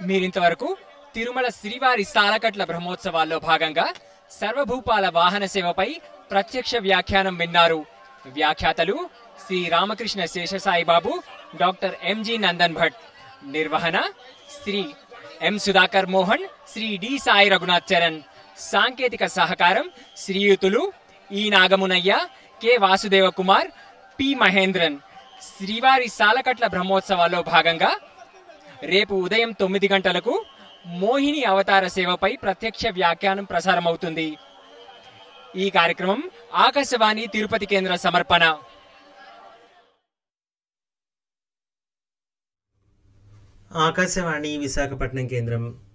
మీరింతవరకు తిరుమల శ్రీవారి సాలకట్ల బ్రహ్మోత్సవాల్లో భాగంగా సర్వభూపాల వాహన సేవపై ప్రత్యక్ష వ్యాఖ్యానం విన్నారు వ్యాఖ్యాతలు శ్రీ రామకృష్ణ శేషసాయి బాబు డాక్టర్ ఎంజి నందన్ భట్ నిర్వహణ శ్రీ ఎం సుధాకర్ మోహన్ శ్రీ డి సాయి రఘునాథ్ చరణ్ సాంకేతిక సహకారం శ్రీయుతులు E Nagamunayya K Vasudeva Kumar P Mahendran శ్రీవారి సాలకట్ల బ్రహ్మోత్సవాల్లో భాగంగా రేపు ఉదయం తొమ్మిది గంటలకు మోహిని అవతార సేవపై ప్రత్యక్ష వ్యాఖ్యానం ప్రసారమవుతుంది ఈ కార్యక్రమం ఆకాశవాణి తిరుపతి కేంద్ర సమర్పణ ఆకాశవాణి విశాఖపట్నం కేంద్రం